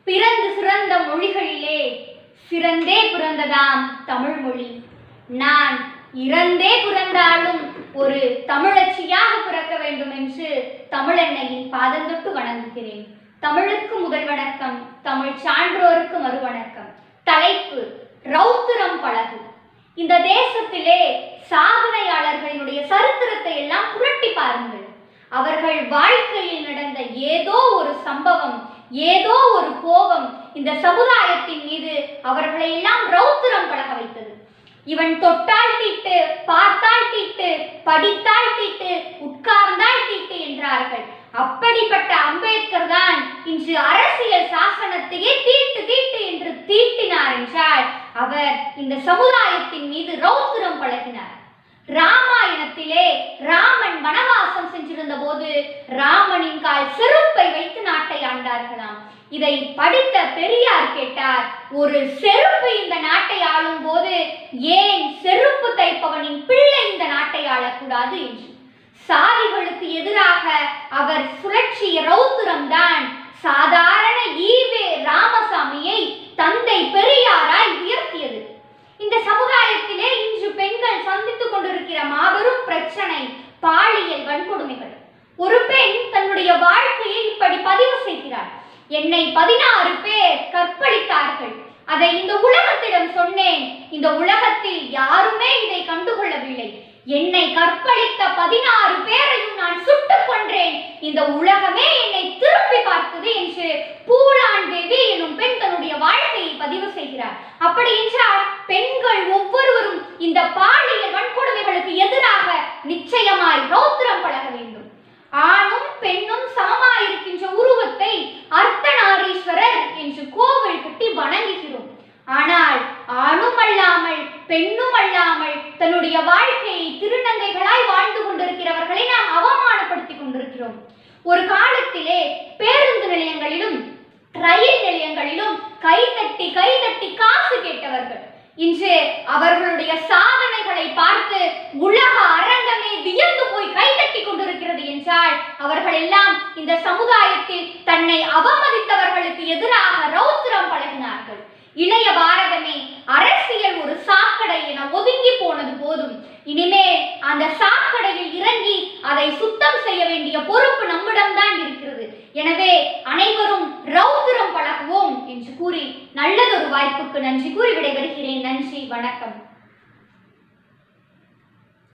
பிறந்து சிறந்த மொழிகளிலே சிறந்தே பிறந்ததாம் தமிழ் மொழி நான் இறந்தே பிறந்தாலும் ஒரு தமிழச்சியாக பிறக்க வேண்டும் என்று தமிழெண்ணையின் பாதந்தொட்டு வணங்குகிறேன் தமிழுக்கு முதல் வணக்கம் தமிழ் சான்றோருக்கு மறுவணக்கம் தலைப்பு ரௌத்திரம் பழகு இந்த தேசத்திலே சாதனையாளர்களினுடைய சரித்திரத்தை எல்லாம் புரட்டி பாருங்கள் அவர்கள் வாழ்க்கையில் நடந்த ஏதோ ஒரு சம்பவம் ஏதோ ஒரு கோபம் இந்த சமுதாயத்தின் மீது அவர்களை எல்லாம் ரௌத்திரம் பழக வைத்தது இவன் தொட்டால் தீட்டு பார்த்தால் தீட்டு படித்தால் தீட்டு உட்கார்ந்தால் தீட்டு என்றார்கள் அப்படிப்பட்ட அம்பேத்கர் தான் இன்று அரசியல் சாசனத்தையே தீட்டு தீட்டு என்று தீட்டினார் என்றால் அவர் இந்த சமுதாயத்தின் மீது ரௌத்திரம் பழகினார் ராமாயணத்திலே ராமன் வனவாசம் சென்றிருந்த போது ராமனின் கால் செருப்பை வைத்து நாட்டை ஆண்டார்களாம் இதை படித்த பெரியார் கேட்டார் ஒரு செருப்பு இந்த நாட்டை ஆளும் போது ஏன் செருப்பு தைப்பவனின் பிள்ளை இந்த நாட்டை ஆளக்கூடாது என்று சாதிகளுக்கு எதிராக அவர் சுழற்சிய ரௌத்திரம்தான் சாதாரண ஈவே ராமசாமியை தந்தை பெரியாராய் உயர்த்தியது இந்த சமுதாயத்திலே இன்று பெண்கள் சந்தித்துக் கொண்டிருக்கிற மாபெரும் பிரச்சனை பாலியல் வன்கொடுமைகள் ஒரு பெண் தன்னுடைய வாழ்க்கையை இப்படி பதிவு செய்கிறார் என்னை பதினாறு பேர் கற்பழித்தார்கள் அதை இந்த உலகத்திடம் சொன்னேன் இந்த உலகத்தில் யாருமே இதை கண்டுகொள்ளவில்லை என்னை கற்பழித்த பதினாறு பேரையும் நான் சுட்டுக் கொன்றேன் இந்த உலகமே என்னை திருப்பி பார்த்தது என்று பூலான் தேவி எனும் பெண் தன்னுடைய வாழ்க்கையை பதிவு செய்கிறார் அப்படி என்றால் பெண்கள் ஒவ்வொருவரும் இந்த பாலியல் வன்கொடுமைகளுக்கு எதிராக நிச்சயமாய் ரௌத்திரம் பழக வேண்டும் ஆணும் பெண்ணும் சமமாயிருக்கின்ற உருவத்தை அர்த்தநாரீஸ்வரர் என்று கோவில் கட்டி வணங்குகிறோம் ஆனால் ஆணும் அல்லாமல் பெண்ணும் அல்லாமல் தன்னுடைய வாழ்க்கையை திருநங்கைகளாய் வாழ்ந்து கொண்டிருக்கிறவர்களை நாம் அவமானப்படுத்திக் கொண்டிருக்கிறோம் ஒரு காலத்திலே பேருந்து நிலையங்களிலும் ரயில் நிலையங்களிலும் கைதட்டி கைதட்டி காசு கேட்டவர்கள் இன்று அவர்களுடைய சாதனைகளை பார்த்து உலக அரங்கமே வியந்து போய் கைதட்டி கொண்டிருக்கிறது என்றால் அவர்கள் எல்லாம் இந்த சமுதாயத்தில் தன்னை அவமதித்தவர்களுக்கு எதிராக ரௌத்திரம் பழகினார்கள் இளைய பாரதமே அரசியல் ஒரு சாக்கடை என ஒதுங்கி போனது போதும் இனிமே அந்த சாக்கடையில் இறங்கி அதை சுத்தம் செய்ய வேண்டிய பொறுப்பு நம்மிடம்தான் இருக்கிறது எனவே அனைவரும் ரௌத்திரம் பழகுவோம் என்று கூறி நல்லதொரு வாய்ப்புக்கு நன்றி கூறி விடைபெறுகிறேன் நன்றி வணக்கம்